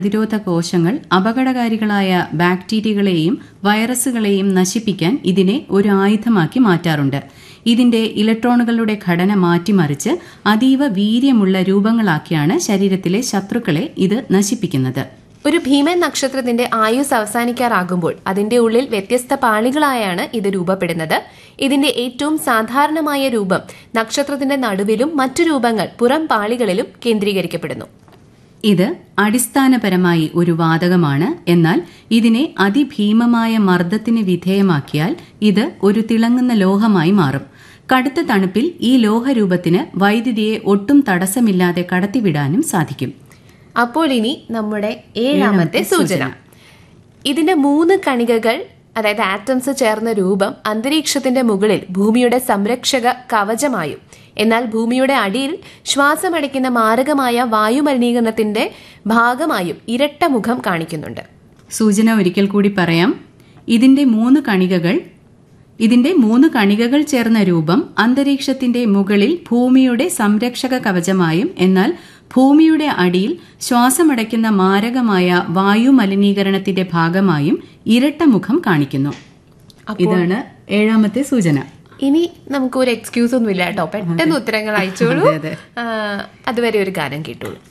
പ്രതിരോധ കോശങ്ങൾ അപകടകാരികളായ ബാക്ടീരിയകളെയും വൈറസുകളെയും നശിപ്പിക്കാൻ ഇതിനെ ഒരു ആയുധമാക്കി മാറ്റാറുണ്ട് ഇതിന്റെ ഇലക്ട്രോണുകളുടെ ഘടന മാറ്റിമറിച്ച് അതീവ വീര്യമുള്ള രൂപങ്ങളാക്കിയാണ് ശരീരത്തിലെ ശത്രുക്കളെ ഇത് നശിപ്പിക്കുന്നത് ഒരു ഭീമൻ നക്ഷത്രത്തിന്റെ ആയുസ് അവസാനിക്കാറാകുമ്പോൾ അതിന്റെ ഉള്ളിൽ വ്യത്യസ്ത പാളികളായാണ് ഇത് രൂപപ്പെടുന്നത് ഇതിന്റെ ഏറ്റവും സാധാരണമായ രൂപം നക്ഷത്രത്തിന്റെ നടുവിലും മറ്റു രൂപങ്ങൾ പുറം പാളികളിലും കേന്ദ്രീകരിക്കപ്പെടുന്നു ഇത് അടിസ്ഥാനപരമായി ഒരു വാതകമാണ് എന്നാൽ ഇതിനെ അതിഭീമമായ മർദ്ദത്തിന് വിധേയമാക്കിയാൽ ഇത് ഒരു തിളങ്ങുന്ന ലോഹമായി മാറും കടുത്ത തണുപ്പിൽ ഈ ലോഹരൂപത്തിന് വൈദ്യുതിയെ ഒട്ടും തടസ്സമില്ലാതെ കടത്തിവിടാനും സാധിക്കും അപ്പോൾ ഇനി നമ്മുടെ ഏഴാമത്തെ സൂചന ഇതിന്റെ മൂന്ന് കണികകൾ അതായത് ആറ്റംസ് ചേർന്ന രൂപം അന്തരീക്ഷത്തിന്റെ മുകളിൽ ഭൂമിയുടെ സംരക്ഷക കവചമായും എന്നാൽ ഭൂമിയുടെ അടിയിൽ ശ്വാസമടിക്കുന്ന മാരകമായ വായുമലിനീകരണത്തിന്റെ ഭാഗമായും ഇരട്ട മുഖം കാണിക്കുന്നുണ്ട് സൂചന ഒരിക്കൽ കൂടി പറയാം ഇതിന്റെ മൂന്ന് കണികകൾ ഇതിന്റെ മൂന്ന് കണികകൾ ചേർന്ന രൂപം അന്തരീക്ഷത്തിന്റെ മുകളിൽ ഭൂമിയുടെ സംരക്ഷക കവചമായും എന്നാൽ ഭൂമിയുടെ അടിയിൽ ശ്വാസമടയ്ക്കുന്ന മാരകമായ വായു മലിനീകരണത്തിന്റെ ഭാഗമായും ഇരട്ട മുഖം കാണിക്കുന്നു ഇതാണ് ഏഴാമത്തെ സൂചന ഇനി നമുക്ക് ഒരു എക്സ്ക്യൂസ് ഒന്നും ഇല്ല കേട്ടോ പെട്ടെന്ന് ഉത്തരങ്ങൾ അയച്ചോളൂ ആ, അതുവരെ ഒരു ഗാനം കേട്ടോളൂ